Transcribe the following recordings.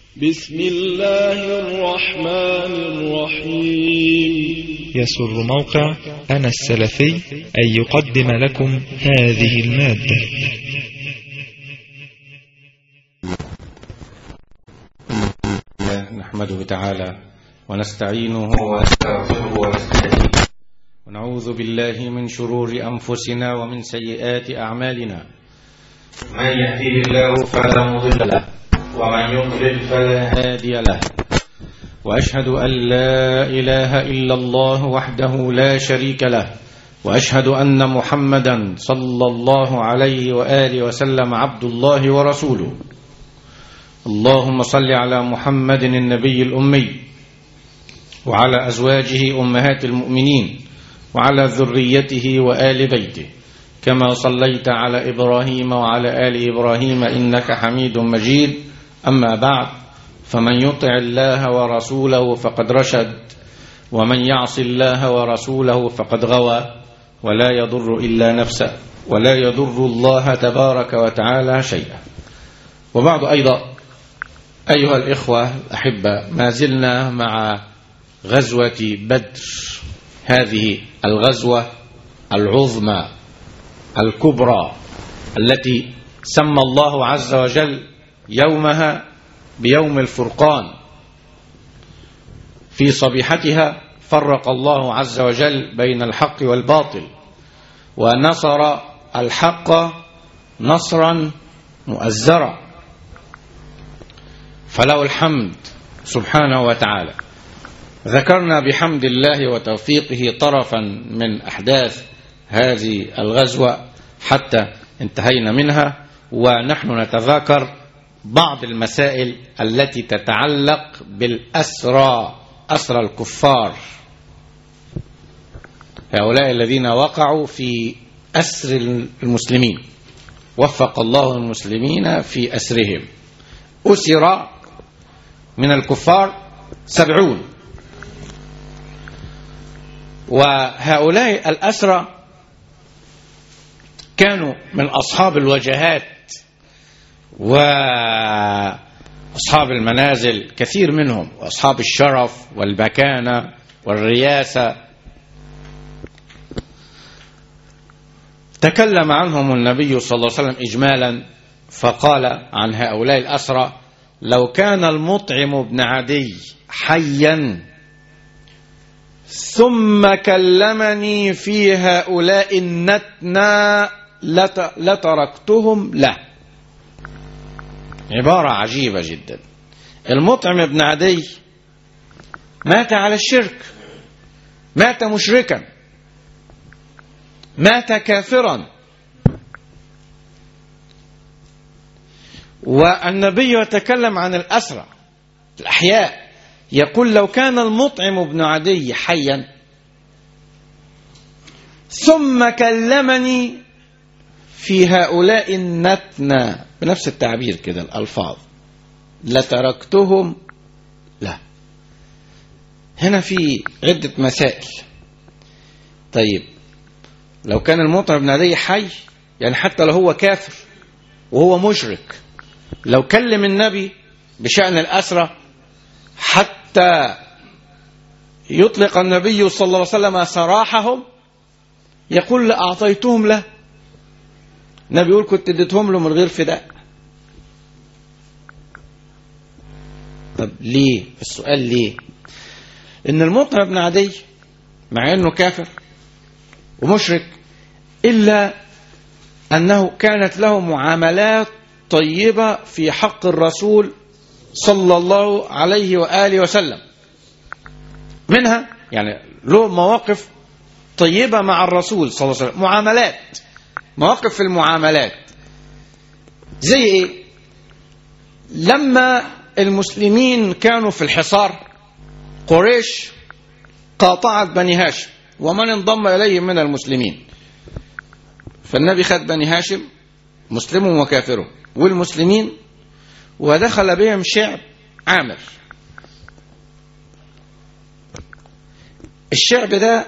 بسم الله الرحمن الرحيم يسر موقع أنا السلفي أن يقدم لكم هذه المادة الله نحمده تعالى ونستعينه ونستغفره ونستهديه ونعوذ بالله من شرور أنفسنا ومن سيئات أعمالنا من يهديه الله فلا مضل له ومن يضلل فلا هادي له وأشهد أن لا إله إلا الله وحده لا شريك له وأشهد أن محمدا صلى الله عليه وآله وسلم عبد الله ورسوله اللهم صل على محمد النبي الأمي وعلى أزواجه أمهات المؤمنين وعلى ذريته وآل بيته كما صليت على إبراهيم وعلى آل إبراهيم إنك حميد مجيد أما بعد فمن يطع الله ورسوله فقد رشد ومن يعص الله ورسوله فقد غوى ولا يضر إلا نفسه ولا يضر الله تبارك وتعالى شيئا وبعد أيضا أيها الإخوة الأحبة ما زلنا مع غزوة بدر هذه الغزوة العظمى الكبرى التي سمى الله عز وجل يومها بيوم الفرقان في صبيحتها فرق الله عز وجل بين الحق والباطل ونصر الحق نصرا مؤزرا فله الحمد سبحانه وتعالى ذكرنا بحمد الله وتوفيقه طرفا من أحداث هذه الغزوة حتى انتهينا منها ونحن نتذاكر بعض المسائل التي تتعلق بالأسرى أسرى الكفار هؤلاء الذين وقعوا في أسر المسلمين وفق الله المسلمين في أسرهم أسر من الكفار سبعون وهؤلاء الأسرى كانوا من أصحاب الوجهات وأصحاب المنازل كثير منهم وأصحاب الشرف والمكانة والرياسة تكلم عنهم النبي صلى الله عليه وسلم إجمالا فقال عن هؤلاء الأسرى لو كان المطعم بن عدي حيا ثم كلمني في هؤلاء النتنى لتركتهم له عبارة عجيبة جدا المطعم بن عدي مات على الشرك مات مشركا مات كافرا والنبي يتكلم عن الأسرى الأحياء يقول لو كان المطعم بن عدي حيا ثم كلمني في هؤلاء النتنى بنفس التعبير كده الألفاظ لتركتهم لا هنا في عدة مسائل طيب لو كان المطعم بن عدي حي يعني حتى لو هو كافر وهو مشرك لو كلم النبي بشأن الأسرة حتى يطلق النبي صلى الله عليه وسلم سراحهم يقول لأعطيتهم له النبي يقول كنت اديتهم له من غير فداء طب ليه السؤال ليه ان المطعم بن عدي مع انه كافر ومشرك الا انه كانت له معاملات طيبه في حق الرسول صلى الله عليه واله وسلم منها يعني له مواقف طيبه مع الرسول صلى الله عليه وسلم معاملات مواقف في المعاملات زي ايه لما المسلمين كانوا في الحصار قريش قاطعت بني هاشم ومن انضم اليهم من المسلمين فالنبي خد بني هاشم مسلمهم وكافرهم والمسلمين ودخل بهم شعب عامر الشعب ده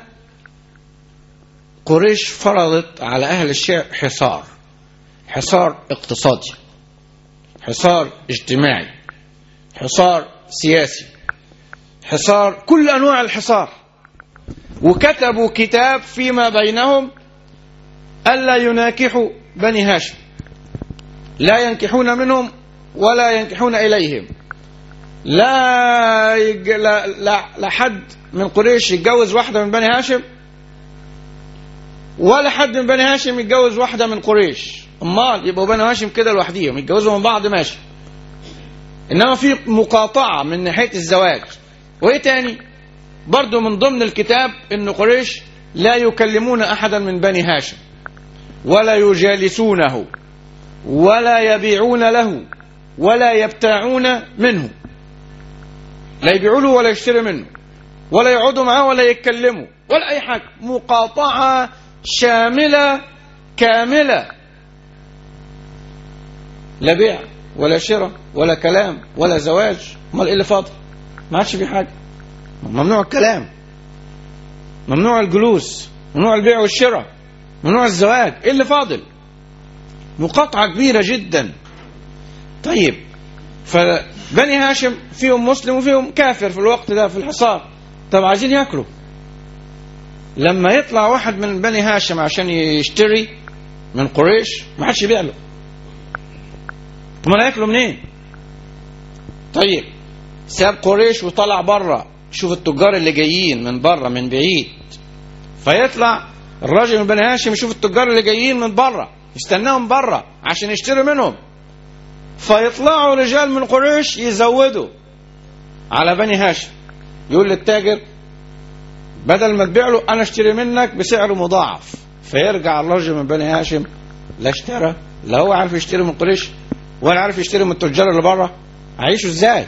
قريش فرضت على أهل الشعب حصار حصار اقتصادي حصار اجتماعي حصار سياسي حصار كل أنواع الحصار وكتبوا كتاب فيما بينهم ألا يناكحوا بني هاشم لا ينكحون منهم ولا ينكحون إليهم لا, يج... لا, لا, لا حد من قريش يتجوز واحدة من بني هاشم ولا حد من بني هاشم يتجوز واحدة من قريش امال يبقوا بني هاشم كده لوحديهم يتجوزوا من بعض ماشي انما في مقاطعة من ناحية الزواج وايه تاني برضو من ضمن الكتاب ان قريش لا يكلمون احدا من بني هاشم ولا يجالسونه ولا يبيعون له ولا يبتاعون منه لا يبيعوا له ولا يشتري منه ولا يقعدوا معاه ولا يتكلموا ولا اي حاجه مقاطعه شامله كامله لا بيع ولا شراء ولا كلام ولا زواج امال ايه اللي فاضل ما عادش في حاجه ممنوع الكلام ممنوع الجلوس ممنوع البيع والشراء ممنوع الزواج ايه اللي فاضل مقاطعه كبيره جدا طيب فبني هاشم فيهم مسلم وفيهم كافر في الوقت ده في الحصار طب عايزين ياكلوا لما يطلع واحد من بني هاشم عشان يشتري من قريش ما حدش يبيع له امال هياكلوا منين طيب ساب قريش وطلع بره شوف التجار اللي جايين من بره من بعيد فيطلع الراجل من بني هاشم يشوف التجار اللي جايين من بره يستناهم بره عشان يشتري منهم فيطلعوا رجال من قريش يزودوا على بني هاشم يقول للتاجر بدل ما تبيع له انا اشتري منك بسعر مضاعف فيرجع الرجل من بني هاشم لا اشترى لا هو عارف يشتري من قريش ولا عارف يشتري من التجار اللي بره هيعيشوا ازاي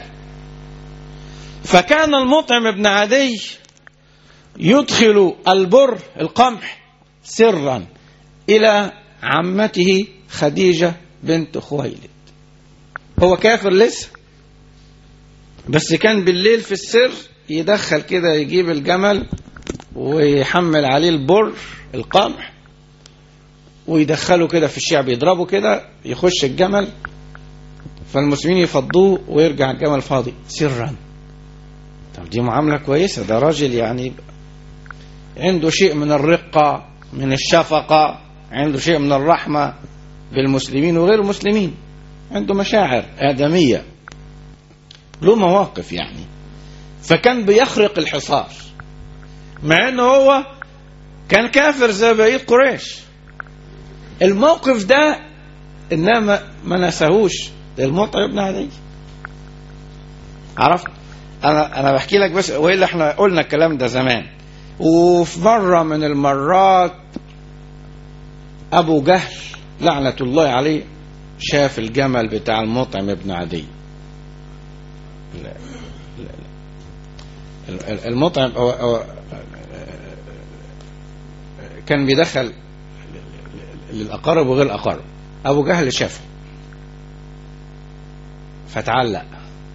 فكان المطعم ابن عدي يدخل البر القمح سرا الى عمته خديجه بنت خويلد هو كافر لسه بس كان بالليل في السر يدخل كده يجيب الجمل ويحمل عليه البر القمح ويدخله كده في الشعب يضربه كده يخش الجمل فالمسلمين يفضوه ويرجع الجمل فاضي سرا طب دي معاملة كويسة ده راجل يعني عنده شيء من الرقة من الشفقة عنده شيء من الرحمة بالمسلمين وغير المسلمين عنده مشاعر آدمية له مواقف يعني فكان بيخرق الحصار مع انه هو كان كافر زي بقية قريش الموقف ده انما ما نساهوش المطعم ابن عدي عرفت انا انا بحكي لك بس والا احنا قلنا الكلام ده زمان وفي مره من المرات ابو جهل لعنه الله عليه شاف الجمل بتاع المطعم ابن عدي لا لا لا. المطعم أو أو كان بيدخل للأقارب وغير الأقارب أبو جهل شافه فتعلق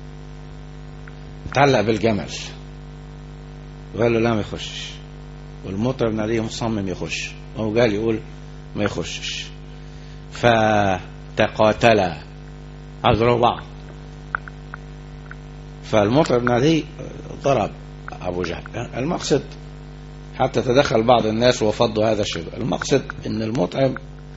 تعلق بالجمل وقال له لا ما يخشش والمطعم بن عدي مصمم يخش أبو جهل يقول ما يخشش فتقاتلا عذروا بعض فالمطعم بن عدي ضرب أبو جهل المقصد حتى تدخل بعض الناس وفضوا هذا الشيء المقصد ان المطعم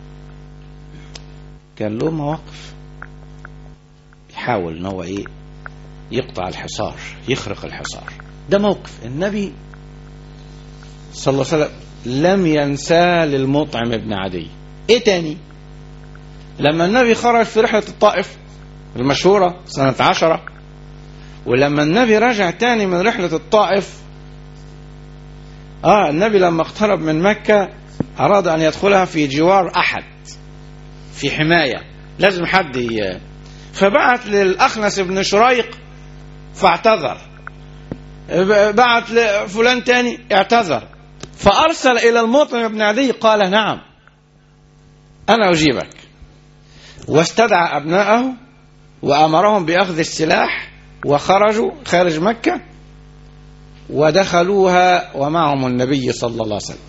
كان له مواقف يحاول ان هو ايه يقطع الحصار يخرق الحصار ده موقف النبي صلى الله عليه وسلم لم ينساه للمطعم ابن عدي ايه تاني لما النبي خرج في رحلة الطائف المشهورة سنة عشرة ولما النبي رجع تاني من رحلة الطائف اه النبي لما اقترب من مكة أراد أن يدخلها في جوار أحد في حماية لازم حد ي... فبعت للأخنس بن شريق فاعتذر بعت لفلان تاني اعتذر فأرسل إلى المطعم بن عدي قال نعم أنا أجيبك واستدعى أبناءه وأمرهم بأخذ السلاح وخرجوا خارج مكة ودخلوها ومعهم النبي صلى الله عليه وسلم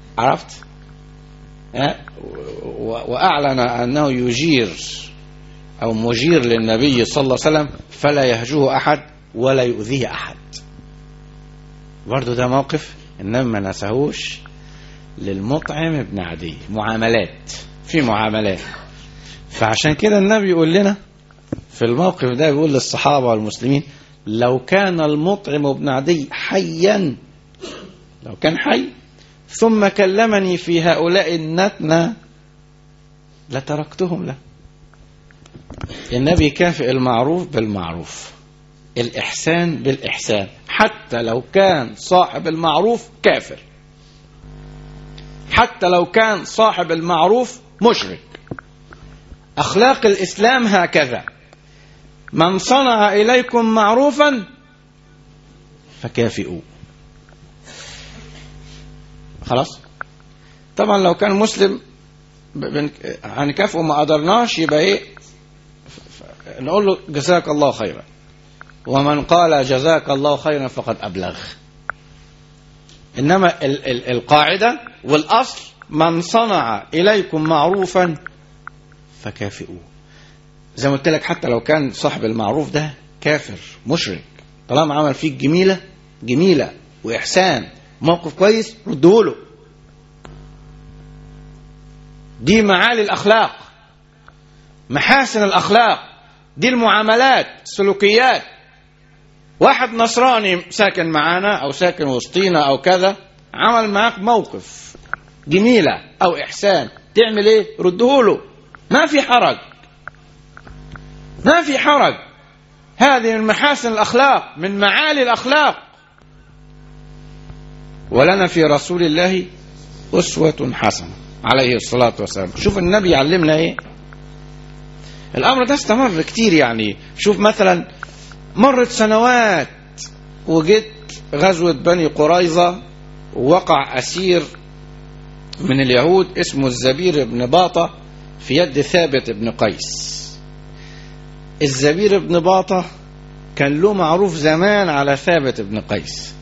عرفت وأعلن أنه يجير أو مجير للنبي صلى الله عليه وسلم فلا يهجوه أحد ولا يؤذيه أحد برضو ده موقف إنما ما نسهوش للمطعم ابن عدي معاملات في معاملات فعشان كده النبي يقول لنا في الموقف ده يقول للصحابة والمسلمين لو كان المطعم ابن عدي حيا لو كان حي ثم كلمني في هؤلاء النتنة لتركتهم له النبي كافئ المعروف بالمعروف الإحسان بالإحسان حتى لو كان صاحب المعروف كافر حتى لو كان صاحب المعروف مشرك أخلاق الإسلام هكذا من صنع إليكم معروفا فكافئوه خلاص طبعا لو كان مسلم هنكافئه ما قدرناش يبقى ايه نقول له جزاك الله خيرا ومن قال جزاك الله خيرا فقد أبلغ إنما ال ال القاعدة والأصل من صنع إليكم معروفا فكافئوه زي ما قلت لك حتى لو كان صاحب المعروف ده كافر مشرك طالما عمل فيك جميلة جميلة وإحسان موقف كويس ردهوله دي معالي الأخلاق محاسن الأخلاق دي المعاملات السلوكيات واحد نصراني ساكن معانا أو ساكن وسطينا أو كذا عمل معاك موقف جميلة أو إحسان تعمل إيه ردهوله ما في حرج ما في حرج هذه من محاسن الأخلاق من معالي الأخلاق ولنا في رسول الله أسوة حسنة عليه الصلاة والسلام شوف النبي يعلمنا إيه الأمر ده استمر كتير يعني شوف مثلا مرت سنوات وجيت غزوة بني قريظة ووقع أسير من اليهود اسمه الزبير بن باطة في يد ثابت بن قيس الزبير بن باطة كان له معروف زمان على ثابت بن قيس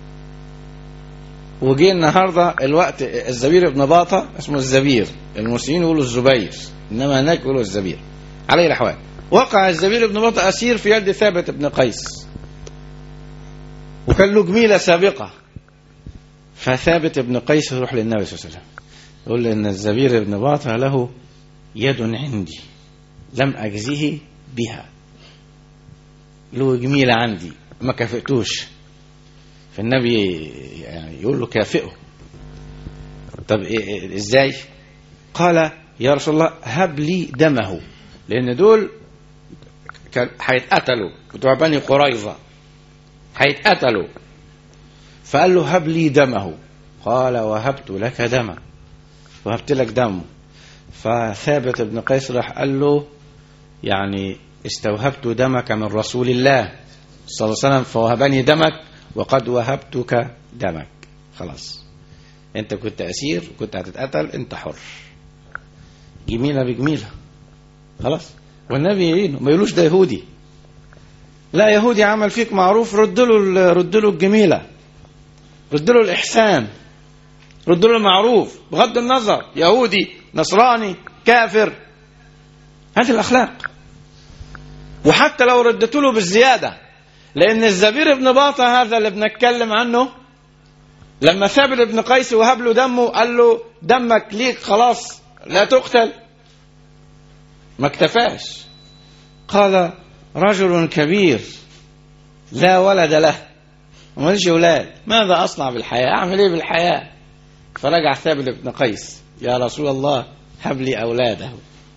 وجي النهارده الوقت الزبير بن باطة اسمه الزبير المسلمين يقولوا الزبير انما هناك يقولوا الزبير عليه الاحوال وقع الزبير بن باطة اسير في يد ثابت بن قيس وكان له جميلة سابقة فثابت بن قيس يروح للنبي صلى الله عليه وسلم يقول له ان الزبير بن باطة له يد عندي لم اجزه بها له جميلة عندي ما كافئتوش فالنبي يعني يقول له كافئه طب إيه ازاي قال يا رسول الله هب لي دمه لان دول هيتقتلوا بتوع بني قريظه هيتقتلوا فقال له هب لي دمه قال وهبت لك دمه وهبت لك دمه فثابت بن قيس راح قال له يعني استوهبت دمك من رسول الله صلى الله عليه وسلم فوهبني دمك وقد وهبتك دمك خلاص انت كنت اسير وكنت هتتقتل انت حر جميله بجميله خلاص والنبي يعينه ما يقولوش ده يهودي لا يهودي عمل فيك معروف رد له رد له الجميله رد له الاحسان رد له المعروف بغض النظر يهودي نصراني كافر هذه الاخلاق وحتى لو ردت له بالزياده لأن الزبير بن باطة هذا اللي بنتكلم عنه لما ثابت بن قيس وهب له دمه قال له دمك ليك خلاص لا تقتل ما اكتفاش قال رجل كبير لا ولد له وماليش اولاد ماذا اصنع بالحياه اعمل ايه بالحياه فرجع ثابت بن قيس يا رسول الله هب لي اولاده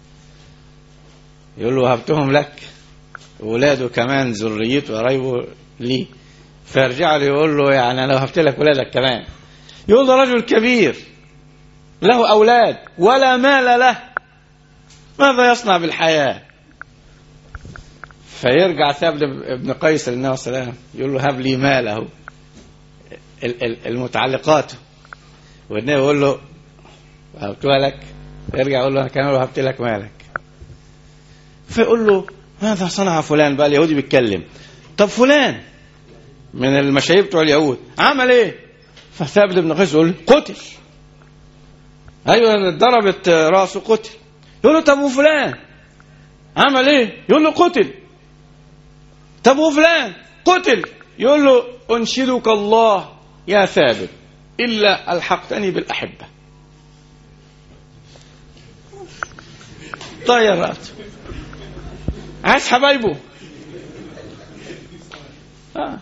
يقول له وهبتهم لك ولاده كمان ذريته قرايبه ليه فيرجع له يقول له يعني انا وهبت لك ولادك كمان يقول له رجل كبير له اولاد ولا مال له ماذا يصنع بالحياه فيرجع ثابت ابن قيس للنبي صلى الله عليه وسلم يقول له هب لي ماله المتعلقات والنبي يقول له وهبتها لك يرجع يقول له انا كمان وهبت لك مالك فيقول له ماذا صنع فلان بقى اليهودي بيتكلم طب فلان من المشاهير بتوع اليهود عمل ايه فثابت بن قيس يقول قتل ايوه ضربت راسه قتل يقول له طب وفلان عمل ايه يقول له قتل طب وفلان قتل يقول له انشدك الله يا ثابت الا الحقتني بالاحبه طير رأسه عايز حبايبه آه.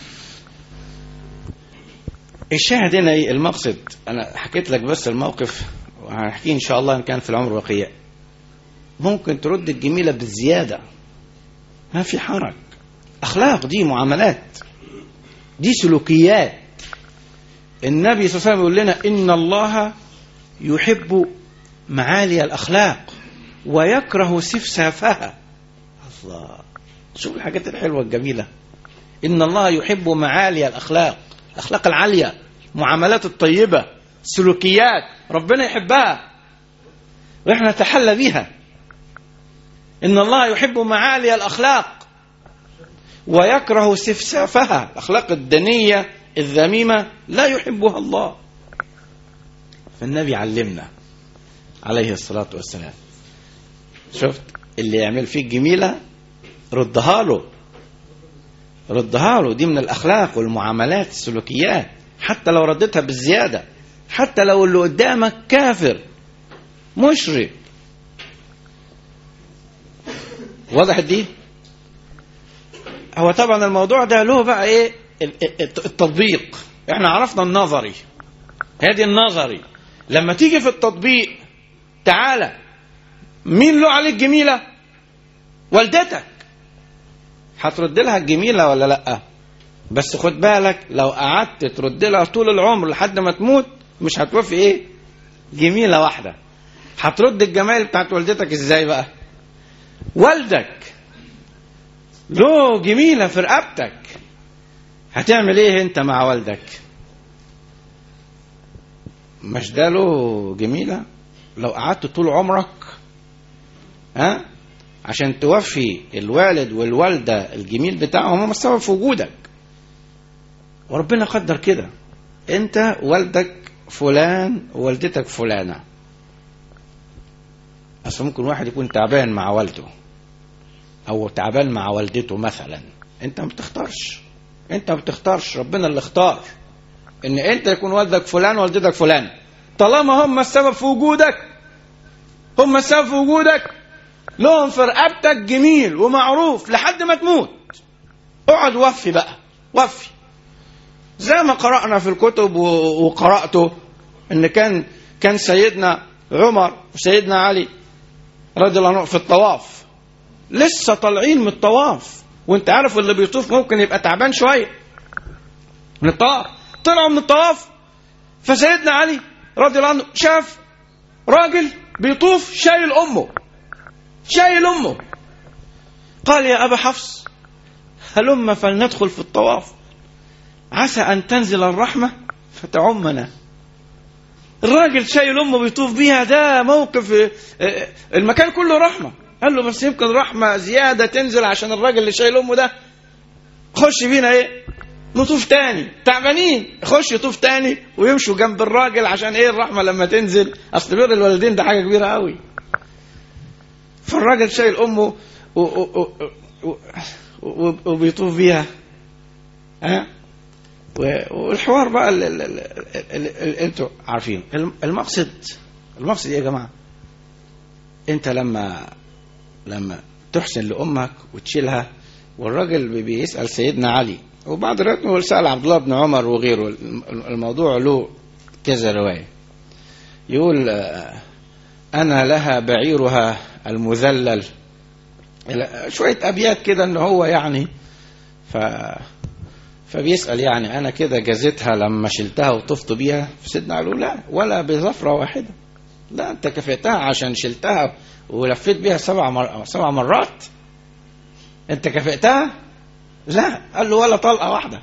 الشاهد هنا ايه المقصد انا حكيت لك بس الموقف وهنحكيه ان شاء الله ان كان في العمر بقيه ممكن ترد الجميله بالزياده ما في حرج اخلاق دي معاملات دي سلوكيات النبي صلى الله عليه وسلم يقول لنا ان الله يحب معالي الاخلاق ويكره سفسافها الله شوف الحاجات الحلوه الجميله ان الله يحب معالي الاخلاق الاخلاق العاليه المعاملات الطيبه السلوكيات ربنا يحبها واحنا نتحلى بها ان الله يحب معالي الاخلاق ويكره سفسافها الاخلاق الدنيه الذميمه لا يحبها الله فالنبي علمنا عليه الصلاه والسلام شفت اللي يعمل فيك جميله ردها له ردها له دي من الاخلاق والمعاملات السلوكيات حتى لو ردتها بالزياده حتى لو اللي قدامك كافر مشرك واضح دي هو طبعا الموضوع ده له بقى ايه التطبيق احنا عرفنا النظري هذه النظري لما تيجي في التطبيق تعالى مين له عليك جميلة والدتك هترد لها الجميلة ولا لأ بس خد بالك لو قعدت ترد لها طول العمر لحد ما تموت مش هتوفي ايه جميلة واحدة هترد الجمال بتاعت والدتك ازاي بقى والدك له جميلة في رقبتك هتعمل ايه انت مع والدك مش ده له جميلة لو قعدت طول عمرك ها عشان توفي الوالد والوالدة الجميل بتاعهم هم السبب في وجودك وربنا قدر كده انت والدك فلان ووالدتك فلانة اصل ممكن واحد يكون تعبان مع والده او تعبان مع والدته مثلا انت ما بتختارش انت ما بتختارش ربنا اللي اختار ان انت يكون والدك فلان ووالدتك فلان طالما هم السبب في وجودك هم السبب في وجودك لهم في رقبتك جميل ومعروف لحد ما تموت اقعد وفي بقى وفي زي ما قرأنا في الكتب وقرأته ان كان كان سيدنا عمر وسيدنا علي رضي الله عنه في الطواف لسه طالعين من الطواف وانت عارف اللي بيطوف ممكن يبقى تعبان شويه من الطواف طلعوا من الطواف فسيدنا علي رضي الله عنه شاف راجل بيطوف شايل امه شايل امه قال يا ابا حفص هلم فلندخل في الطواف عسى ان تنزل الرحمه فتعمنا الراجل شايل امه بيطوف بيها ده موقف المكان كله رحمه قال له بس يمكن رحمه زياده تنزل عشان الراجل اللي شايل امه ده خش بينا ايه نطوف تاني تعبانين يخش يطوف تاني ويمشوا جنب الراجل عشان ايه الرحمه لما تنزل اصل بر الوالدين ده حاجه كبيره قوي فالراجل شايل امه و... و... و... و... وبيطوف بيها ها والحوار بقى اللي انتوا عارفين المقصد المقصد ايه يا جماعه انت لما لما تحسن لامك وتشيلها والراجل بيسال سيدنا علي وبعد الروايات سال عبد الله بن عمر وغيره الموضوع له كذا روايه يقول انا لها بعيرها المذلل شويه ابيات كده ان هو يعني ف فبيسأل يعني أنا كده جازتها لما شلتها وطفت بيها سيدنا قالوا لا ولا بظفرة واحدة لا أنت كفيتها عشان شلتها ولفيت بيها سبع, مر... سبع مرات أنت كفئتها لا قال له ولا طلقة واحدة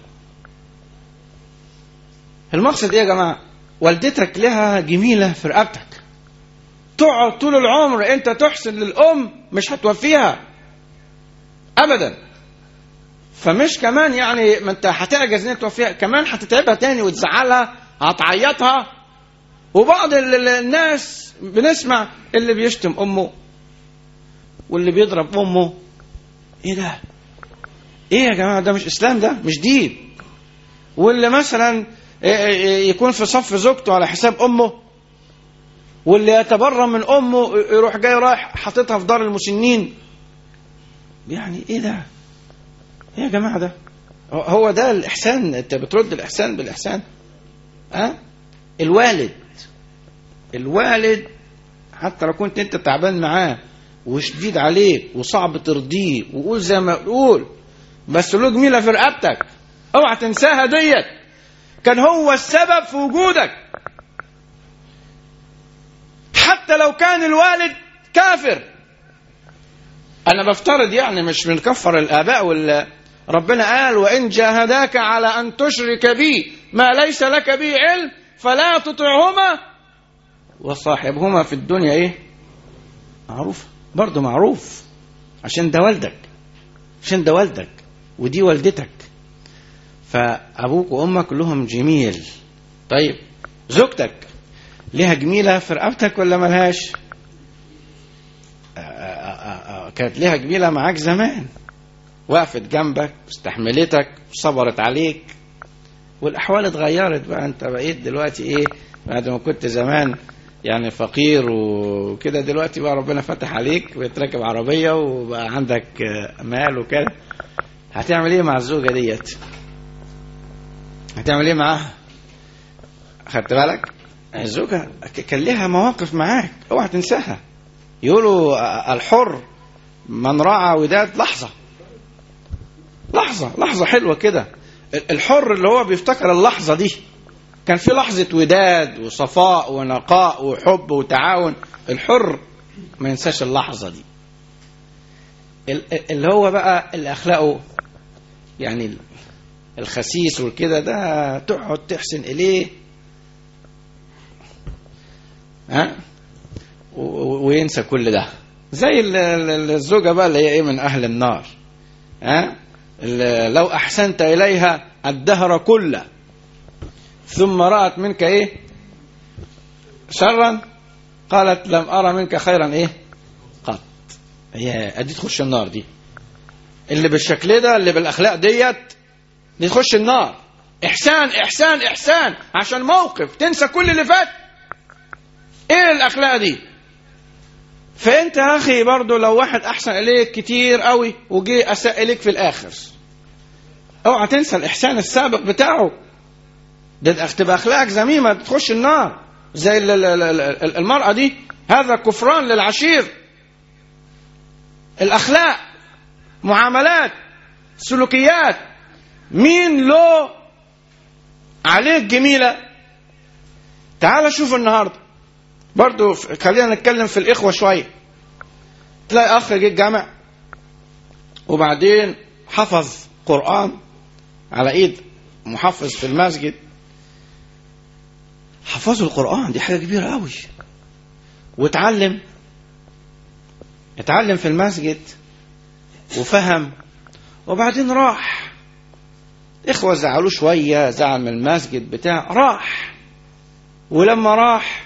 المقصد إيه يا جماعة والدتك لها جميلة في رقبتك تقعد طول العمر أنت تحسن للأم مش هتوفيها أبدا فمش كمان يعني ما انت هتعجز ان انت توفيها كمان هتتعبها تاني وتزعلها هتعيطها وبعض الناس بنسمع اللي بيشتم امه واللي بيضرب امه ايه ده ايه يا جماعه ده مش اسلام ده مش دين واللي مثلا يكون في صف زوجته على حساب امه واللي يتبرى من امه يروح جاي رايح حاططها في دار المسنين يعني ايه ده ايه يا جماعه ده هو ده الاحسان انت بترد الاحسان بالاحسان ها أه؟ الوالد الوالد حتى لو كنت انت تعبان معاه وشديد عليك وصعب ترضيه وقول زي ما تقول بس له جميله في رقبتك اوعى تنساها ديت كان هو السبب في وجودك حتى لو كان الوالد كافر انا بفترض يعني مش بنكفر الاباء وال ربنا قال وان جاهداك على ان تشرك بي ما ليس لك به علم فلا تطعهما وصاحبهما في الدنيا ايه معروف برضه معروف عشان ده والدك عشان ده والدك ودي والدتك فابوك وامك لهم جميل طيب زوجتك ليها جميله في رقبتك ولا ملهاش كانت ليها جميله معاك زمان وقفت جنبك واستحملتك وصبرت عليك والاحوال اتغيرت بقى انت بقيت دلوقتي ايه بعد ما كنت زمان يعني فقير وكده دلوقتي بقى ربنا فتح عليك وتركب عربيه وبقى عندك مال وكده هتعمل ايه مع الزوجه ديت هتعمل ايه معاها خدت بالك الزوجه كان لها مواقف معاك اوعى تنساها يقولوا الحر من رعى وداد لحظه لحظه لحظه حلوه كده الحر اللي هو بيفتكر اللحظه دي كان في لحظه وداد وصفاء ونقاء وحب وتعاون الحر ما ينساش اللحظه دي اللي هو بقى اللي اخلاقه يعني الخسيس والكده ده تقعد تحسن اليه ها وينسى كل ده زي الزوجة بقى اللي هي ايه من اهل النار ها لو احسنت اليها الدهر كله ثم رأت منك ايه شرا قالت لم ارى منك خيرا ايه قط هي ادي تخش النار دي اللي بالشكل ده اللي بالاخلاق ديت دي تخش النار احسان احسان احسان عشان موقف تنسى كل اللي فات ايه الاخلاق دي فانت يا اخي برضو لو واحد احسن اليك كتير قوي وجي اساء اليك في الاخر اوعى تنسى الاحسان السابق بتاعه ده تبقى اخلاقك ذميمه تخش النار زي المراه دي هذا كفران للعشير الاخلاق معاملات سلوكيات مين له عليك جميله تعال شوف النهارده برضو خلينا نتكلم في الإخوة شوية تلاقي أخ جه الجامع وبعدين حفظ قرآن على إيد محفظ في المسجد حفظوا القرآن دي حاجة كبيرة قوي واتعلم اتعلم في المسجد وفهم وبعدين راح إخوة زعلوه شوية زعل من المسجد بتاع راح ولما راح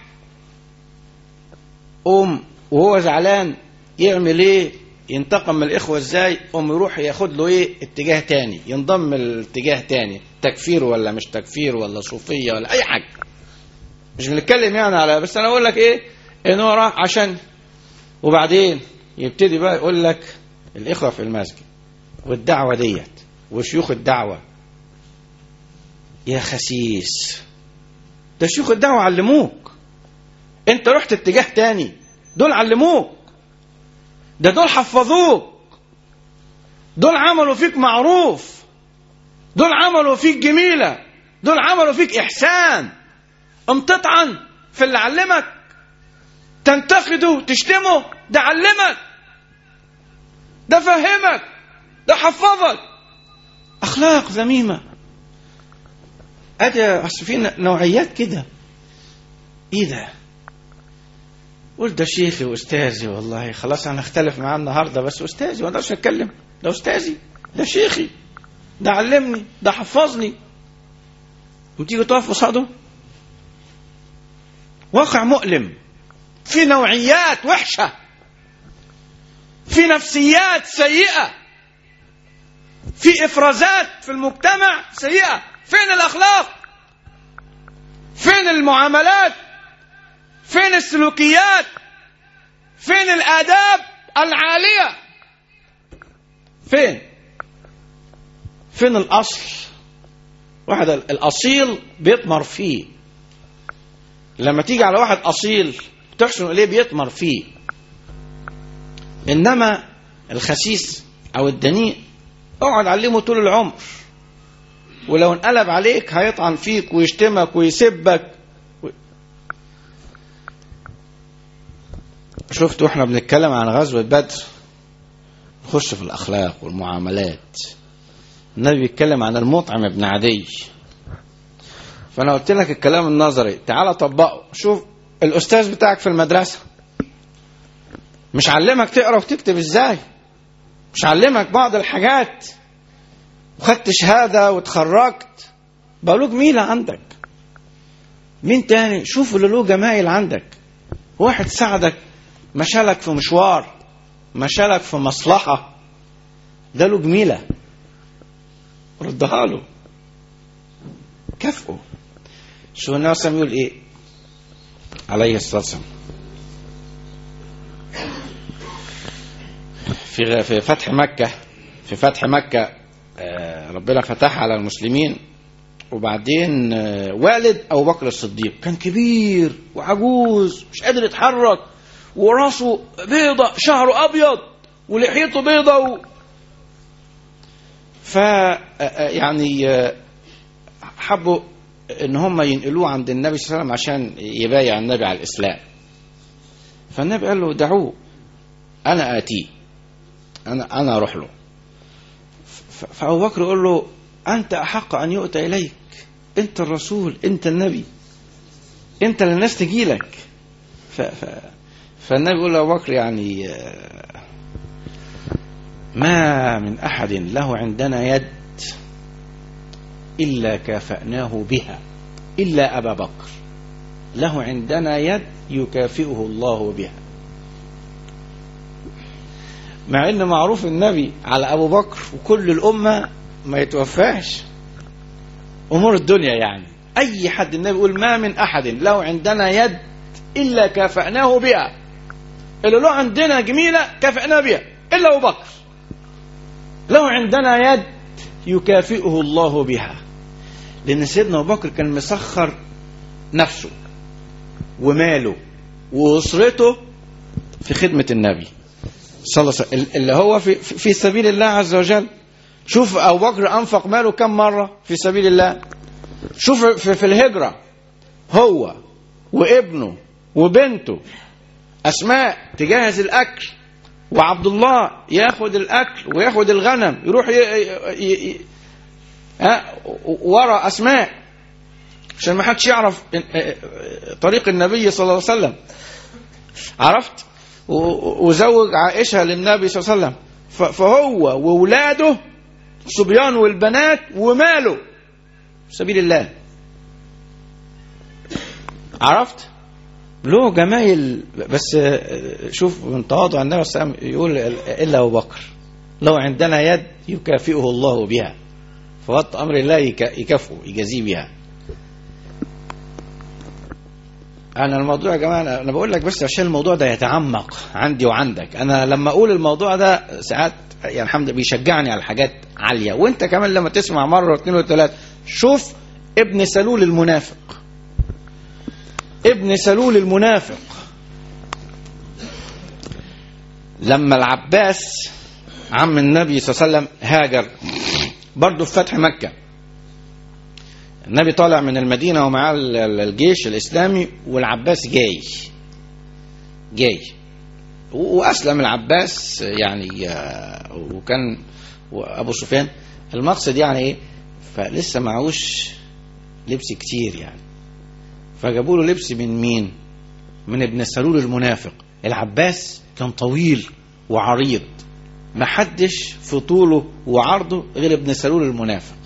قوم وهو زعلان يعمل ايه ينتقم من الاخوه ازاي قوم يروح ياخد له ايه اتجاه تاني ينضم لاتجاه تاني تكفير ولا مش تكفير ولا صوفيه ولا اي حاجه مش بنتكلم يعني على بس انا اقول لك ايه ان هو راح عشان وبعدين يبتدي بقى يقول لك الاخوه في المسجد والدعوه ديت وشيوخ الدعوه يا خسيس ده شيوخ الدعوه علموك انت رحت اتجاه تاني دول علموك ده دول حفظوك دول عملوا فيك معروف دول عملوا فيك جميلة دول عملوا فيك إحسان أم تطعن في اللي علمك تنتقده تشتمه ده علمك ده فهمك ده حفظك أخلاق ذميمة أدي أصل في نوعيات كده إيه ده؟ قول ده شيخي واستاذي والله خلاص انا اختلف معاه النهارده بس استاذي ما اقدرش اتكلم ده استاذي ده شيخي ده علمني ده حفظني وتيجي تقف قصاده واقع مؤلم في نوعيات وحشه في نفسيات سيئة في إفرازات في المجتمع سيئة فين الأخلاق فين المعاملات فين السلوكيات فين الآداب العالية فين فين الأصل واحد الأصيل بيطمر فيه لما تيجي على واحد أصيل تحسن إليه بيطمر فيه إنما الخسيس أو الدنيء اقعد علمه طول العمر ولو انقلب عليك هيطعن فيك ويشتمك ويسبك و... شفت واحنا بنتكلم عن غزوة بدر نخش في الأخلاق والمعاملات النبي بيتكلم عن المطعم ابن عدي فأنا قلت لك الكلام النظري تعال طبقه شوف الأستاذ بتاعك في المدرسة مش علمك تقرا وتكتب ازاي مش علمك بعض الحاجات وخدت شهاده وتخرجت بقى جميله عندك مين تاني شوف اللي له جمايل عندك واحد ساعدك مشالك في مشوار مشالك في مصلحة ده له جميلة ردها له كافئه شو النبي صلى يقول ايه عليه الصلاة والسلام في في فتح مكة في فتح مكة ربنا فتح على المسلمين وبعدين والد أبو بكر الصديق كان كبير وعجوز مش قادر يتحرك وراسه بيضة شعره أبيض ولحيته بيضة و... ف يعني حبوا ان هم ينقلوه عند النبي صلى الله عليه وسلم عشان يبايع النبي على الاسلام فالنبي قال له دعوه انا اتيه انا انا اروح له فابو بكر يقول له انت احق ان يؤتى اليك انت الرسول انت النبي انت اللي الناس تجي لك ف... ف... فالنبي يقول لابو بكر يعني ما من احد له عندنا يد الا كافاناه بها الا ابا بكر له عندنا يد يكافئه الله بها مع ان معروف النبي على ابو بكر وكل الامه ما يتوفاش امور الدنيا يعني اي حد النبي يقول ما من احد له عندنا يد الا كافأناه بها اللي له عندنا جميله كافأناه بها الا ابو بكر له عندنا يد يكافئه الله بها لان سيدنا ابو بكر كان مسخر نفسه وماله واسرته في خدمه النبي صلى الله عليه وسلم اللي هو في في سبيل الله عز وجل شوف ابو بكر انفق ماله كم مره في سبيل الله شوف في, في الهجره هو وابنه وبنته اسماء تجهز الاكل وعبد الله ياخد الاكل وياخد الغنم يروح ي... ي... ي... ها ورا اسماء عشان ما حدش يعرف طريق النبي صلى الله عليه وسلم عرفت وزوج عائشه للنبي صلى الله عليه وسلم فهو وولاده الصبيان والبنات وماله في سبيل الله عرفت له جمايل بس شوف من تواضع النبي صلى الله عليه وسلم يقول الا ابو بكر لو عندنا يد يكافئه الله بها فوط امر الله يكافئه يجازيه بها انا الموضوع يا جماعه انا بقول لك بس عشان الموضوع ده يتعمق عندي وعندك انا لما اقول الموضوع ده ساعات يعني الحمد لله بيشجعني على حاجات عاليه وانت كمان لما تسمع مره واثنين وثلاثه شوف ابن سلول المنافق ابن سلول المنافق لما العباس عم النبي صلى الله عليه وسلم هاجر برضه في فتح مكه النبي طالع من المدينه ومعاه الجيش الاسلامي والعباس جاي جاي واسلم العباس يعني وكان ابو سفيان المقصد يعني ايه فلسه معهوش لبس كتير يعني فجابوا له لبس من مين من ابن سلول المنافق العباس كان طويل وعريض ما حدش في طوله وعرضه غير ابن سلول المنافق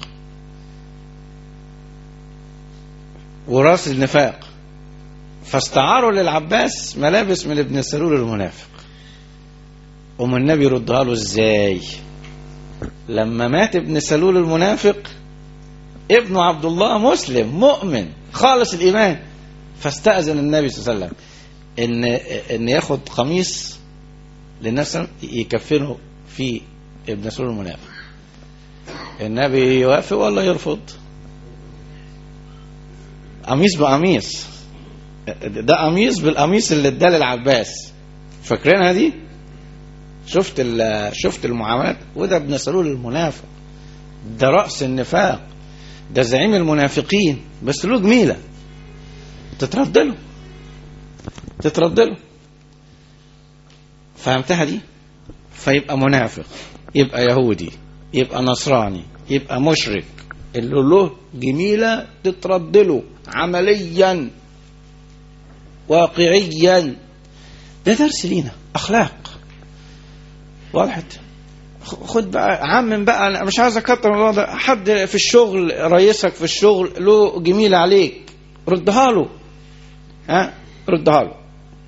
وراس النفاق فاستعاروا للعباس ملابس من ابن سلول المنافق أم النبي يردها له ازاي لما مات ابن سلول المنافق ابنه عبد الله مسلم مؤمن خالص الإيمان فاستأذن النبي صلى الله عليه وسلم إن إن ياخد قميص للناس يكفنه في ابن سلول المنافق النبي يوافق ولا يرفض قميص بقميص ده قميص بالقميص اللي اداه للعباس فاكرينها دي شفت شفت المعاملات وده ابن سلول المنافق ده رأس النفاق ده زعيم المنافقين بس له جميلة تترد له تترد له فهمتها دي فيبقى منافق يبقى يهودي يبقى نصراني يبقى مشرك اللي له جميلة تترد له عمليا واقعيا ده درس لينا اخلاق وضحت خد بقى عمم بقى انا مش عايز اكتر الموضوع ده حد في الشغل رئيسك في الشغل له جميلة عليك ردها له ها ردها له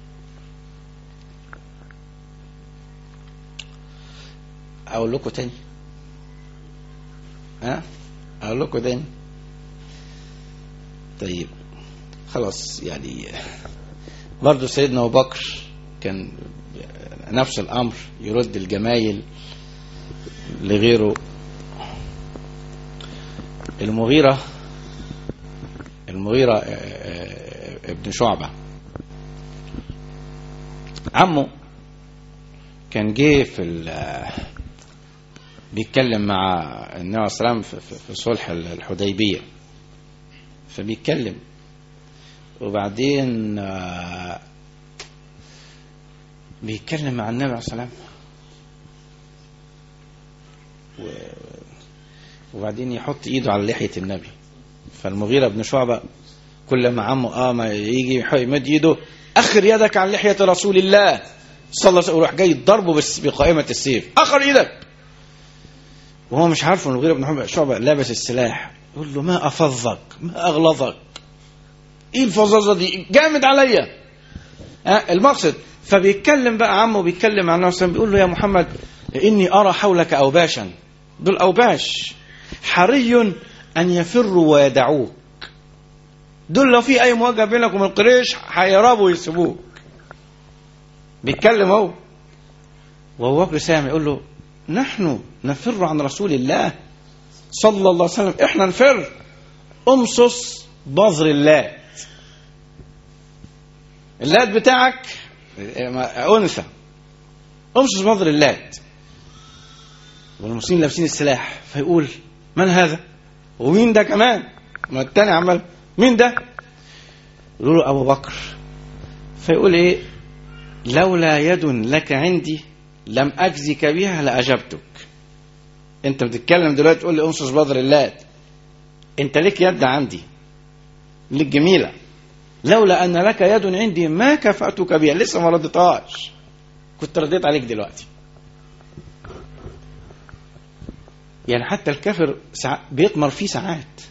اقول لكم تاني ها اقول لكم تاني طيب خلاص يعني برضه سيدنا ابو بكر كان نفس الامر يرد الجمايل لغيره المغيرة المغيرة ابن شعبة عمه كان جه في بيتكلم مع النبي عليه الصلاة والسلام في صلح الحديبية فبيتكلم وبعدين بيتكلم مع النبي عليه الصلاة والسلام وبعدين يحط ايده على لحية النبي فالمغيرة بن شعبة كل ما عمه اه ما يجي يمد ايده اخر يدك عن لحية رسول الله صلى الله عليه وسلم وراح جاي ضربه بس بقائمة السيف اخر ايدك وهو مش عارف ان المغيرة بن شعبة لابس السلاح يقول له ما افظك ما اغلظك ايه الفظاظة دي جامد عليا آه المقصد فبيتكلم بقى عمه بيتكلم عن نفسه بيقول له يا محمد إني أرى حولك أوباشا دول أوباش حري أن يفروا ويدعوك دول لو في أي مواجهة بينك وبين القريش هيرابوا ويسيبوك بيتكلم اهو وهو بكر سامع يقول له نحن نفر عن رسول الله صلى الله عليه وسلم احنا نفر امصص بذر اللات اللات بتاعك انثى امصص بذر اللات والمسلمين لابسين السلاح فيقول من هذا ومين ده كمان ما التاني عمال مين ده يقول له ابو بكر فيقول ايه لولا يد لك عندي لم اجزك بها لاجبتك انت بتتكلم دلوقتي تقول لي انصص بدر اللات انت ليك يد عندي ليك جميله لولا ان لك يد عندي ما كفأتك بها لسه ما ردتهاش كنت رديت عليك دلوقتي يعني حتى الكافر سع... بيطمر فيه ساعات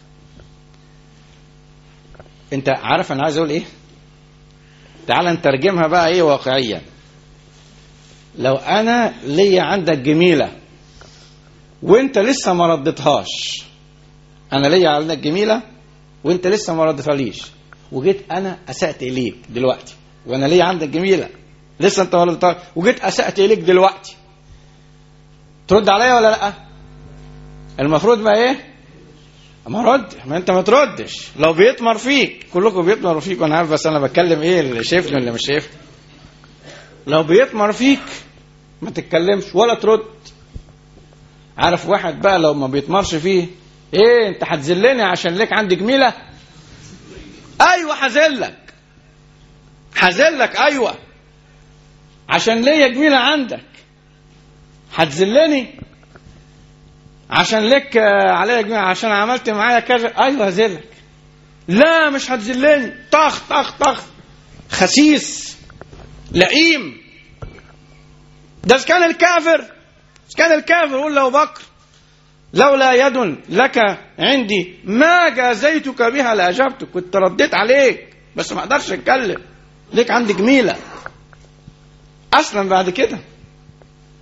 انت عارف انا عايز اقول ايه تعال نترجمها بقى ايه واقعيا لو انا ليا عندك جميله وانت لسه ما ردتهاش انا ليا عندك جميله وانت لسه ما ردتهاليش وجيت انا اسات اليك دلوقتي وانا ليا عندك جميله لسه انت ما ردتهاش وجيت اسات اليك دلوقتي ترد عليا ولا لا المفروض بقى ايه ما رد ما انت ما تردش لو بيطمر فيك كلكم بيطمروا فيك وانا عارف بس انا بتكلم ايه اللي شايفني واللي مش شايفني لو بيطمر فيك ما تتكلمش ولا ترد عارف واحد بقى لو ما بيطمرش فيه ايه انت هتذلني عشان ليك عندي جميله ايوه هذلك هذلك ايوه عشان ليا جميله عندك هتذلني عشان لك عليا جميع عشان عملت معايا كذا ايوه هذلك لا مش هتذلني طخ طخ طخ خسيس لئيم ده إذا كان الكافر إذا كان الكافر يقول له بكر لولا يد لك عندي ما جازيتك بها لاجبتك كنت رديت عليك بس ما اقدرش اتكلم ليك عندي جميله اسلم بعد كده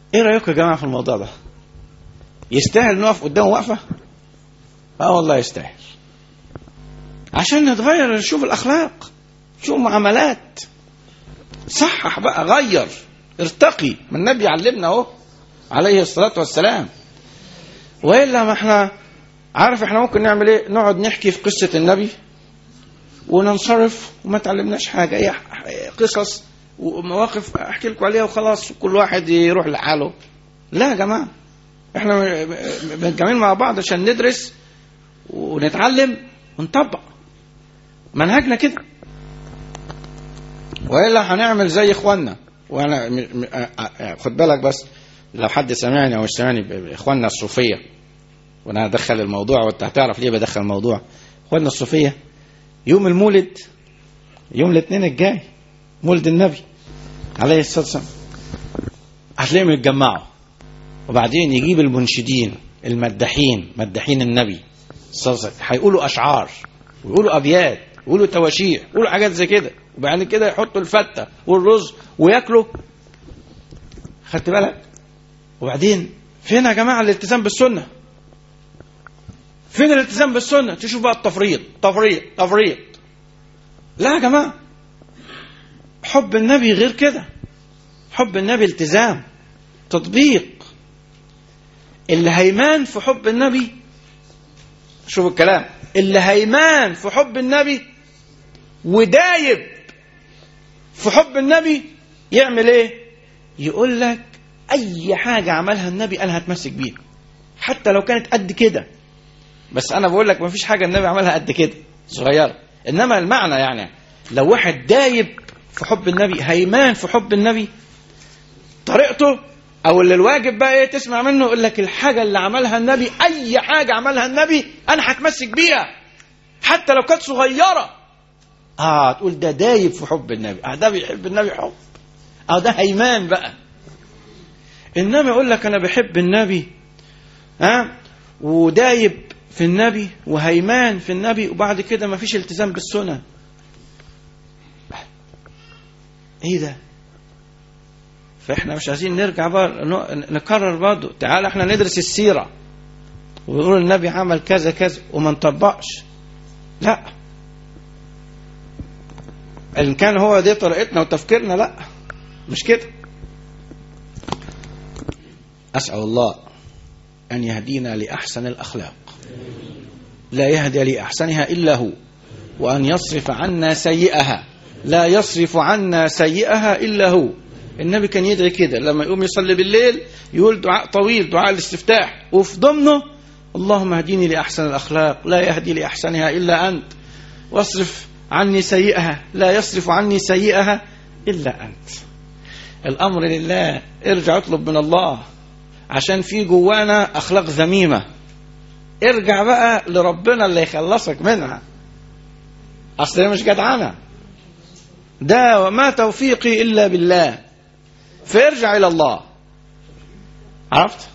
ايه رايكم يا جماعه في الموضوع ده يستاهل نقف قدامه وقفه اه والله يستاهل عشان نتغير نشوف الاخلاق شوف معاملات صحح بقى غير ارتقي ما النبي علمنا اهو عليه الصلاه والسلام والا ما احنا عارف احنا ممكن نعمل ايه نقعد نحكي في قصه النبي وننصرف وما تعلمناش حاجه هي قصص ومواقف احكي لكم عليها وخلاص كل واحد يروح لحاله لا يا جماعه احنا بنتجمعين مع بعض عشان ندرس ونتعلم ونطبق منهجنا كده والا هنعمل زي اخواننا وانا م... م... خد بالك بس لو حد سمعني او مش سمعني اخواننا الصوفيه وانا هدخل الموضوع وانت هتعرف ليه بدخل الموضوع اخواننا الصوفيه يوم المولد يوم الاثنين الجاي مولد النبي عليه الصلاه والسلام هتلاقيهم يتجمعوا وبعدين يجيب المنشدين المداحين مداحين النبي صلى الله عليه وسلم هيقولوا اشعار ويقولوا ابيات ويقولوا تواشيح ويقولوا حاجات زي كده وبعد كده يحطوا الفته والرز وياكلوا خدت بالك وبعدين فين يا جماعه الالتزام بالسنه فين الالتزام بالسنه تشوف بقى التفريط تفريط تفريط لا يا جماعه حب النبي غير كده حب النبي التزام تطبيق اللي هيمان في حب النبي شوف الكلام اللي هيمان في حب النبي ودايب في حب النبي يعمل ايه يقول لك اي حاجه عملها النبي انا هتمسك بيها حتى لو كانت قد كده بس انا بقول لك مفيش حاجه النبي عملها قد كده صغيره انما المعنى يعني لو واحد دايب في حب النبي هيمان في حب النبي طريقته او اللي الواجب بقى ايه تسمع منه يقول لك الحاجه اللي عملها النبي اي حاجه عملها النبي انا هتمسك بيها حتى لو كانت صغيره اه تقول ده دايب في حب النبي اه ده بيحب النبي حب اه ده هيمان بقى انما يقول لك انا بحب النبي ها آه ودايب في النبي وهيمان في النبي وبعد كده ما فيش التزام بالسنه ايه ده فاحنا مش عايزين نرجع بقى نكرر برضه تعال احنا ندرس السيره ويقول النبي عمل كذا كذا وما نطبقش لا ان كان هو دي طريقتنا وتفكيرنا لا مش كده اسال الله ان يهدينا لاحسن الاخلاق لا يهدي لاحسنها الا هو وان يصرف عنا سيئها لا يصرف عنا سيئها الا هو النبي كان يدعي كده لما يقوم يصلي بالليل يقول دعاء طويل دعاء الاستفتاح وفي ضمنه اللهم اهديني لاحسن الاخلاق لا يهدي لاحسنها الا انت واصرف عني سيئها لا يصرف عني سيئها الا انت الامر لله ارجع اطلب من الله عشان في جوانا اخلاق ذميمه ارجع بقى لربنا اللي يخلصك منها اصل هي مش جدعنه ده وما توفيقي الا بالله فارجع الى الله عرفت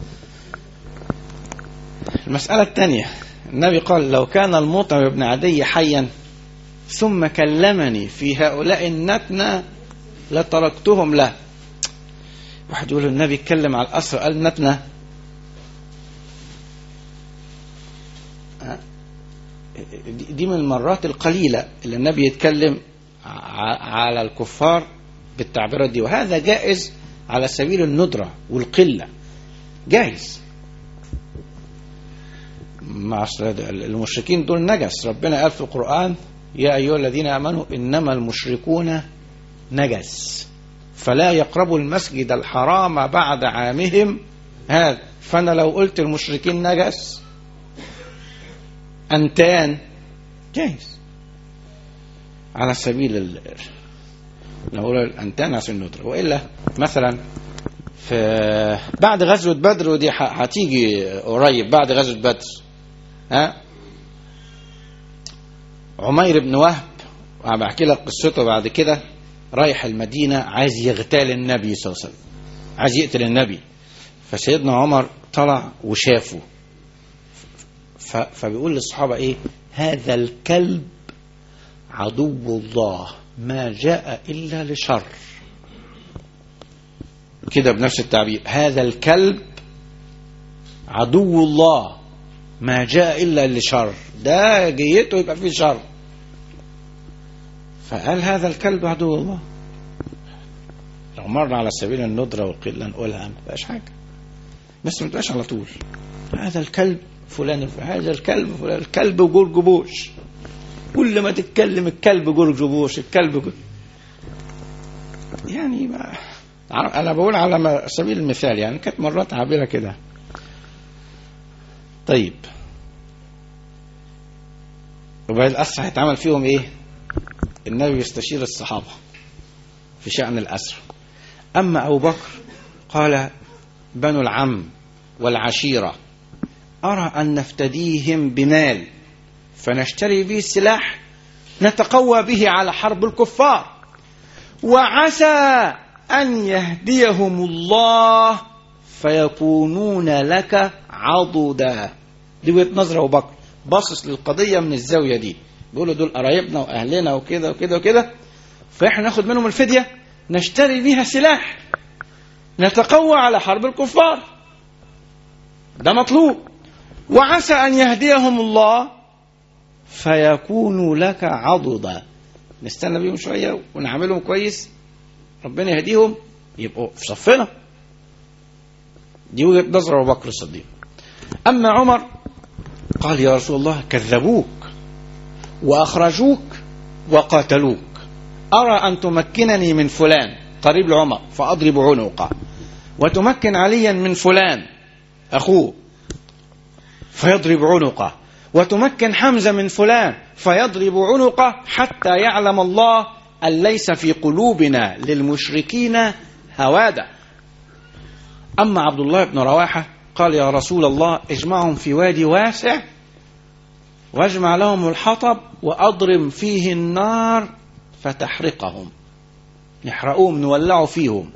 المسألة الثانية النبي قال لو كان المطعم بن عدي حيا ثم كلمني في هؤلاء النتنة لتركتهم له واحد يقول النبي اتكلم على الأسر قال نتنة دي من المرات القليلة اللي النبي يتكلم على الكفار بالتعبيرات دي وهذا جائز على سبيل الندرة والقلة جائز مع المشركين دول نجس ربنا قال في القرآن يا أيها الذين آمنوا إنما المشركون نجس فلا يقربوا المسجد الحرام بعد عامهم هذا فأنا لو قلت المشركين نجس أنتان جائز على سبيل ال... نقول الأنتان عشان الندرة وإلا مثلا في بعد غزوة بدر ودي هتيجي قريب بعد غزوة بدر ها عمير بن وهب بحكي لك قصته بعد كده رايح المدينة عايز يغتال النبي صلى الله عليه وسلم عايز يقتل النبي فسيدنا عمر طلع وشافه فبيقول للصحابة ايه هذا الكلب عدو الله ما جاء إلا لشر كده بنفس التعبير هذا الكلب عدو الله ما جاء إلا لشر ده جيته يبقى فيه شر فقال هذا الكلب عدو الله لو مرنا على سبيل الندرة والقلة نقولها ما تبقاش حاجة بس ما تبقاش على طول هذا الكلب فلان هذا الكلب فلان الكلب جورج بوش كل ما تتكلم الكلب جورج بوش الكلب جورج يعني ما انا بقول على سبيل المثال يعني كانت مرات عابره كده طيب وبعد الأسر هيتعمل فيهم ايه النبي يستشير الصحابة في شأن الأسر أما أبو بكر قال بنو العم والعشيرة أرى أن نفتديهم بمال فنشتري به السلاح نتقوى به على حرب الكفار وعسى أن يهديهم الله فيكونون لك عضدا دي وجهة نظر أبو بكر باصص للقضية من الزاوية دي بيقولوا دول قرايبنا وأهلنا وكده وكده وكده فإحنا ناخد منهم الفدية نشتري بيها سلاح نتقوى على حرب الكفار ده مطلوب وعسى أن يهديهم الله فيكونوا لك عضدا نستنى بيهم شوية ونعملهم كويس ربنا يهديهم يبقوا في صفنا دي وجهة نظر أبو بكر الصديق أما عمر قال يا رسول الله كذبوك وأخرجوك وقاتلوك أرى أن تمكنني من فلان قريب لعمر فأضرب عنقه وتمكن عليا من فلان أخوه فيضرب عنقه وتمكن حمزة من فلان فيضرب عنقه حتى يعلم الله أن ليس في قلوبنا للمشركين هوادة أما عبد الله بن رواحة قال يا رسول الله اجمعهم في وادي واسع واجمع لهم الحطب وأضرم فيه النار فتحرقهم نحرقوهم نولعوا فيهم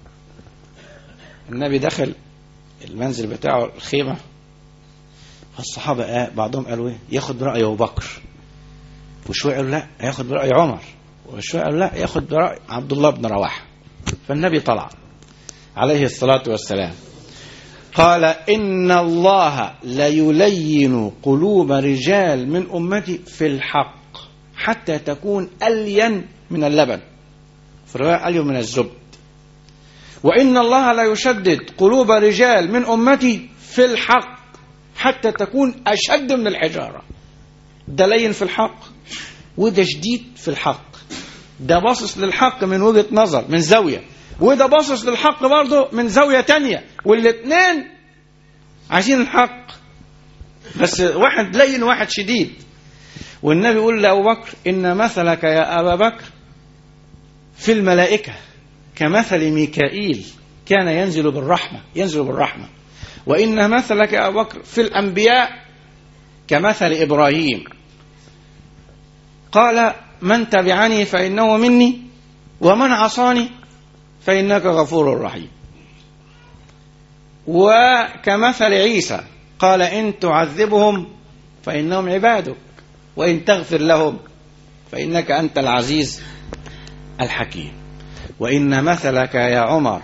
النبي دخل المنزل بتاعه الخيمة الصحابة آه بعضهم قالوا ايه ياخد برأي أبو بكر وشوية قالوا لا ياخد برأي عمر وشوية قالوا لا ياخد برأي عبد الله بن رواحة فالنبي طلع عليه الصلاة والسلام قال إن الله ليلين قلوب رجال من أمتي في الحق حتى تكون ألين من اللبن في الرواية ألين من الزبد وإن الله لا يشدد قلوب رجال من أمتي في الحق حتى تكون أشد من الحجارة ده لين في الحق وده شديد في الحق ده باصص للحق من وجهة نظر من زاوية وده باصص للحق برضه من زاوية تانية والاثنين عايزين الحق بس واحد لين وواحد شديد والنبي يقول لأبو بكر إن مثلك يا أبا بكر في الملائكة كمثل ميكائيل كان ينزل بالرحمة ينزل بالرحمة وإن مثلك يا أبو بكر في الأنبياء كمثل إبراهيم قال من تبعني فإنه مني ومن عصاني فإنك غفور رحيم وكمثل عيسى قال إن تعذبهم فإنهم عبادك وإن تغفر لهم فإنك أنت العزيز الحكيم وإن مثلك يا عمر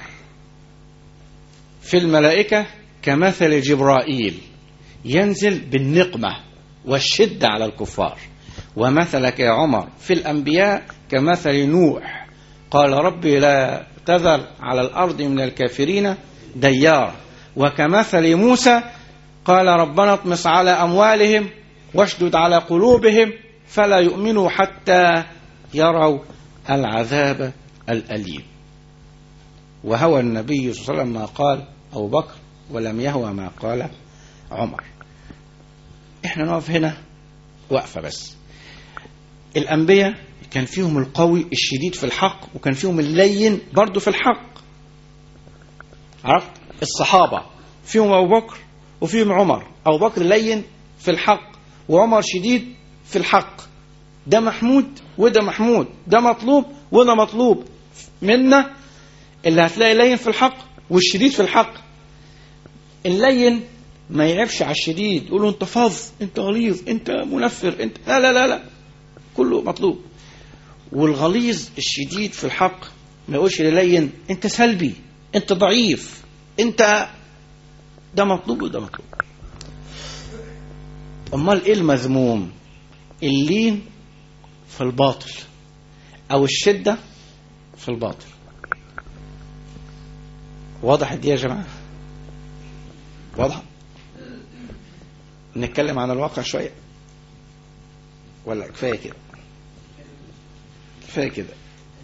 في الملائكة كمثل جبرائيل ينزل بالنقمة والشدة على الكفار ومثلك يا عمر في الأنبياء كمثل نوح قال ربي لا تذر على الأرض من الكافرين ديارا وكمثل موسى قال ربنا اطمس على أموالهم واشدد على قلوبهم فلا يؤمنوا حتى يروا العذاب الأليم وهوى النبي صلى الله عليه وسلم ما قال أبو بكر ولم يهوى ما قال عمر احنا نقف هنا وقفة بس الأنبياء كان فيهم القوي الشديد في الحق وكان فيهم اللين برضه في الحق عرفت الصحابة فيهم أبو بكر وفيهم عمر أبو بكر لين في الحق وعمر شديد في الحق ده محمود وده محمود ده مطلوب وده مطلوب منا اللي هتلاقي لين في الحق والشديد في الحق اللين ما يعيبش على الشديد يقولوا انت فظ انت غليظ انت منفر انت لا لا لا لا كله مطلوب والغليظ الشديد في الحق ما يقولش للين انت سلبي انت ضعيف انت ده مطلوب وده مطلوب امال ايه المذموم اللين في الباطل او الشده في الباطل واضح دي يا جماعه واضح نتكلم عن الواقع شويه ولا كفايه كده كفايه كده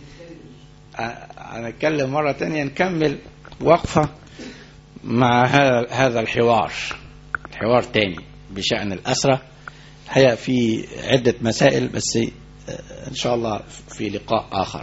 هنتكلم مرة تانية نكمل وقفة مع هذا الحوار حوار تاني بشأن الأسرة الحقيقة في عدة مسائل بس إن شاء الله في لقاء آخر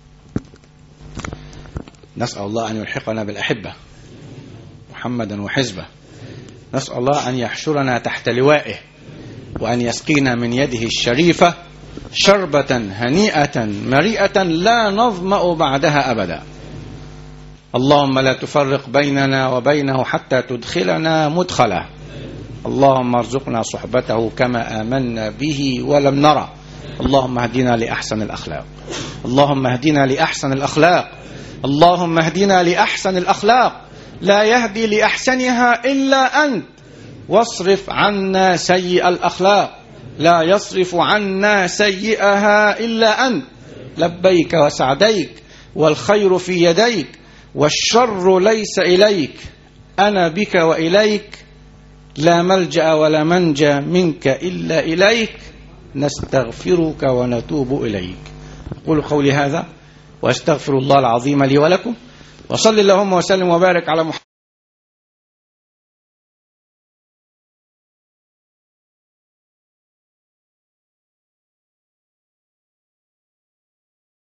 نسأل الله أن يلحقنا بالأحبة محمدا وحزبه نسأل الله أن يحشرنا تحت لوائه وأن يسقينا من يده الشريفة شربة هنيئة مريئة لا نظمأ بعدها أبدا اللهم لا تفرق بيننا وبينه حتى تدخلنا مدخله اللهم ارزقنا صحبته كما آمنا به ولم نرى اللهم اهدنا لأحسن الأخلاق اللهم اهدنا لأحسن الأخلاق اللهم اهدنا لأحسن الأخلاق لا يهدي لأحسنها إلا أنت واصرف عنا سيء الأخلاق لا يصرف عنا سيئها إلا أنت لبيك وسعديك والخير في يديك والشر ليس إليك أنا بك وإليك لا ملجأ ولا منجى منك إلا إليك نستغفرك ونتوب إليك أقول قولي هذا وأستغفر الله العظيم لي ولكم وصل اللهم وسلم وبارك على محمد